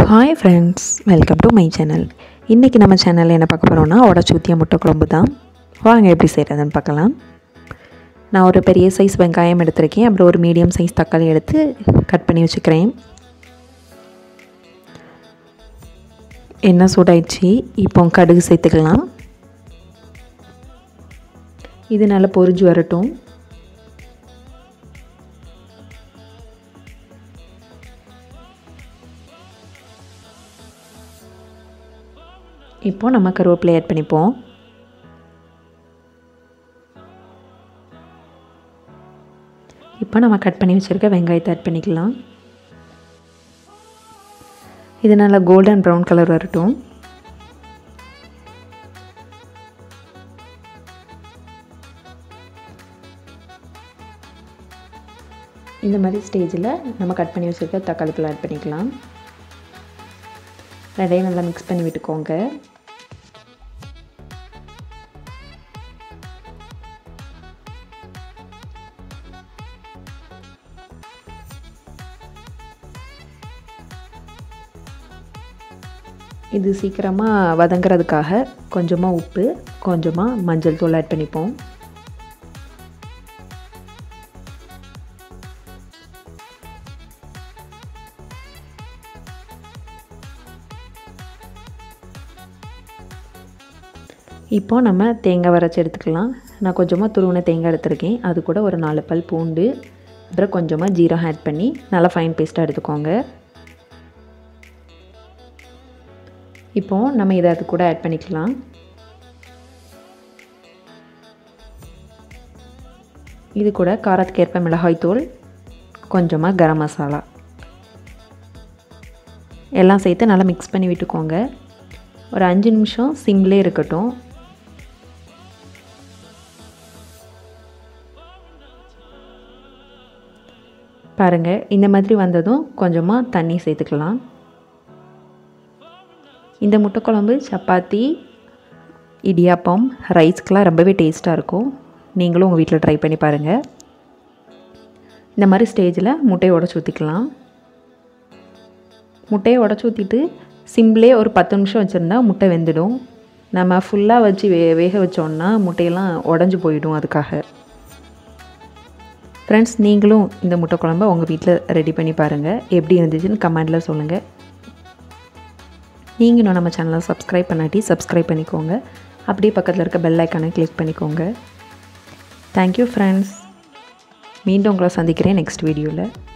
hi friends welcome to my channel இன்றைக்கி நம்ம சேனலில் என்ன பார்க்க போகிறோம்னா உடச்சி ஊற்றிய முட்டை குழம்பு தான் வாங்க எப்படி செய்கிறதுன்னு பார்க்கலாம் நான் ஒரு பெரிய சைஸ் வெங்காயம் எடுத்திருக்கேன் அப்புறம் ஒரு மீடியம் சைஸ் தக்காளி எடுத்து கட் பண்ணி வச்சுக்கிறேன் எண்ணெய் சூடாயிடுச்சு இப்போ கடுகு சேர்த்துக்கலாம் இது நல்லா பொரிஞ்சு வரட்டும் இப்போ நம்ம கருவேப்பிலை ஆட் பண்ணிப்போம் இப்போ நம்ம கட் பண்ணி வச்சுருக்க வெங்காயத்தை ஆட் பண்ணிக்கலாம் இது நல்லா கோல்டன் ப்ரௌன் கலர் வரட்டும் இந்த மாதிரி ஸ்டேஜில் நம்ம கட் பண்ணி வச்சுருக்க தக்காளி பழம் ஆட் பண்ணிக்கலாம் ரெண்டையும் நல்லா மிக்ஸ் பண்ணி விட்டுக்கோங்க இது சீக்கிரமாக வதங்கிறதுக்காக கொஞ்சமாக உப்பு கொஞ்சமாக மஞ்சள் தூள் ஆட் பண்ணிப்போம் இப்போ நம்ம தேங்காய் வரைச்சி எடுத்துக்கலாம் நான் கொஞ்சமாக துருவின தேங்காய் எடுத்திருக்கேன் அது கூட ஒரு நாலு பல் பூண்டு அப்புறம் கொஞ்சமாக ஜீரகம் ஆட் பண்ணி நல்லா ஃபைன் பேஸ்ட்டாக எடுத்துக்கோங்க இப்போது நம்ம இதை அது கூட ஆட் பண்ணிக்கலாம் இது கூட காரத்துக்கு ஏற்ப மிளகாய் தூள் கொஞ்சமாக கரம் மசாலா எல்லாம் சேர்த்து நல்லா மிக்ஸ் பண்ணி விட்டுக்கோங்க ஒரு அஞ்சு நிமிஷம் சிம்லே இருக்கட்டும் பாருங்கள் இந்த மாதிரி வந்ததும் கொஞ்சமாக தண்ணி சேர்த்துக்கலாம் இந்த முட்டை குழம்பு சப்பாத்தி இடியாப்பம் ரைஸ்க்கெலாம் ரொம்பவே டேஸ்ட்டாக இருக்கும் நீங்களும் உங்கள் வீட்டில் ட்ரை பண்ணி பாருங்கள் இந்த மாதிரி ஸ்டேஜில் முட்டையை உடச்சி ஊற்றிக்கலாம் முட்டையை உடச்சி ஊற்றிட்டு சிம்பிளே ஒரு பத்து நிமிஷம் வச்சுருந்தா முட்டை வெந்துடும் நம்ம ஃபுல்லாக வச்சு வே வேக வச்சோன்னா முட்டையெல்லாம் உடஞ்சி போயிடும் அதுக்காக ஃப்ரெண்ட்ஸ் நீங்களும் இந்த முட்டை குழம்ப உங்கள் வீட்டில் ரெடி பண்ணி பாருங்கள் எப்படி இருந்துச்சுன்னு கமெண்டில் சொல்லுங்கள் நீங்களும் நம்ம சேனலை சப்ஸ்கிரைப் பண்ணாட்டி சப்ஸ்கிரைப் பண்ணிக்கோங்க அப்படியே பக்கத்தில் இருக்க பெல் ஐக்கானை கிளிக் பண்ணிக்கோங்க தேங்க்யூ ஃப்ரெண்ட்ஸ் மீண்டும் உங்களை சந்திக்கிறேன் நெக்ஸ்ட் வீடியோவில்